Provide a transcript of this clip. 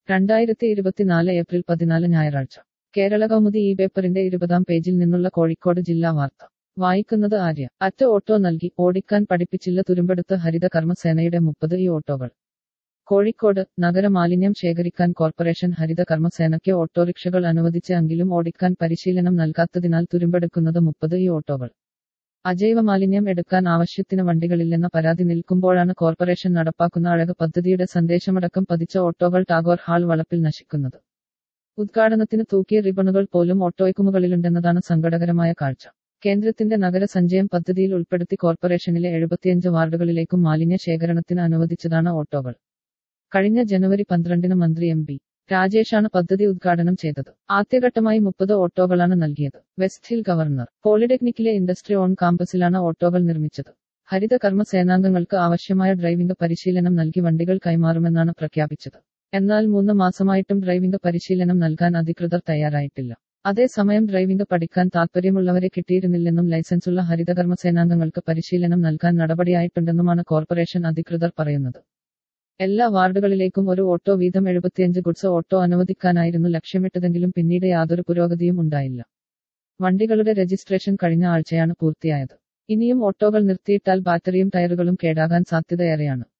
രണ്ടായിരത്തി ഇരുപത്തിനാല് ഏപ്രിൽ പതിനാല് ഞായറാഴ്ച കേരള കൗമുദി ഈ പേപ്പറിന്റെ ഇരുപതാം പേജിൽ നിന്നുള്ള കോഴിക്കോട് ജില്ലാ വാർത്ത വായിക്കുന്നത് ആര്യ അറ്റ ഓട്ടോ നൽകി ഓടിക്കാൻ പഠിപ്പിച്ചില്ല തുരുമ്പെടുത്ത് ഹരിത കർമ്മസേനയുടെ മുപ്പത് ഈ ഓട്ടോകൾ കോഴിക്കോട് നഗരമാലിന്യം ശേഖരിക്കാൻ കോർപ്പറേഷൻ ഹരിത കർമ്മസേനയ്ക്ക് ഓട്ടോറിക്ഷകൾ അനുവദിച്ച് എങ്കിലും ഓടിക്കാൻ പരിശീലനം നൽകാത്തതിനാൽ തുരുമ്പെടുക്കുന്നത് മുപ്പത് ഈ ഓട്ടോകൾ അജൈവ മാലിന്യം എടുക്കാൻ ആവശ്യത്തിന് വണ്ടികളില്ലെന്ന പരാതി നിൽക്കുമ്പോഴാണ് കോർപ്പറേഷൻ നടപ്പാക്കുന്ന അഴക് പദ്ധതിയുടെ സന്ദേശമടക്കം പതിച്ച ഓട്ടോകൾ ടാഗോർ ഹാൾ വളപ്പിൽ നശിക്കുന്നത് ഉദ്ഘാടനത്തിന് തൂക്കിയ റിബണുകൾ പോലും ഓട്ടോയ്ക്കുമുകളിലുണ്ടെന്നതാണ് സങ്കടകരമായ കാഴ്ച കേന്ദ്രത്തിന്റെ നഗര സഞ്ചയം പദ്ധതിയിൽ ഉൾപ്പെടുത്തി കോർപ്പറേഷനിലെ എഴുപത്തിയഞ്ച് വാർഡുകളിലേക്കും മാലിന്യ ശേഖരണത്തിന് അനുവദിച്ചതാണ് ഓട്ടോകൾ കഴിഞ്ഞ ജനുവരി പന്ത്രണ്ടിന് മന്ത്രി എം പി രാജേഷാണ് പദ്ധതി ഉദ്ഘാടനം ചെയ്തത് ആദ്യഘട്ടമായി മുപ്പത് ഓട്ടോകളാണ് നൽകിയത് വെസ്റ്റ് ഹിൽ ഗവർണർ പോളിടെക്നിക്കിലെ ഇൻഡസ്ട്രി ഓൺ കാമ്പസിലാണ് ഓട്ടോകൾ നിർമ്മിച്ചത് ഹരിത കർമ്മ സേനാംഗങ്ങൾക്ക് ആവശ്യമായ ഡ്രൈവിംഗ് പരിശീലനം നൽകി വണ്ടികൾ കൈമാറുമെന്നാണ് പ്രഖ്യാപിച്ചത് എന്നാൽ മൂന്ന് മാസമായിട്ടും ഡ്രൈവിംഗ് പരിശീലനം നൽകാൻ അധികൃതർ തയ്യാറായിട്ടില്ല അതേസമയം ഡ്രൈവിംഗ് പഠിക്കാൻ താൽപ്പര്യമുള്ളവരെ കിട്ടിയിരുന്നില്ലെന്നും ലൈസൻസുള്ള ഹരിതകർമ്മ സേനാംഗങ്ങൾക്ക് പരിശീലനം നൽകാൻ നടപടിയായിട്ടുണ്ടെന്നുമാണ് കോർപ്പറേഷൻ അധികൃതർ പറയുന്നത് എല്ലാ വാർഡുകളിലേക്കും ഒരു ഓട്ടോ വീതം എഴുപത്തിയഞ്ച് ഗുഡ്സ് ഓട്ടോ അനുവദിക്കാനായിരുന്നു ലക്ഷ്യമിട്ടതെങ്കിലും പിന്നീട് യാതൊരു പുരോഗതിയും ഉണ്ടായില്ല വണ്ടികളുടെ രജിസ്ട്രേഷൻ കഴിഞ്ഞ ആഴ്ചയാണ് പൂർത്തിയായത് ഇനിയും ഓട്ടോകൾ നിർത്തിയിട്ടാൽ ബാറ്ററിയും ടയറുകളും കേടാകാൻ സാധ്യതയേറെയാണ്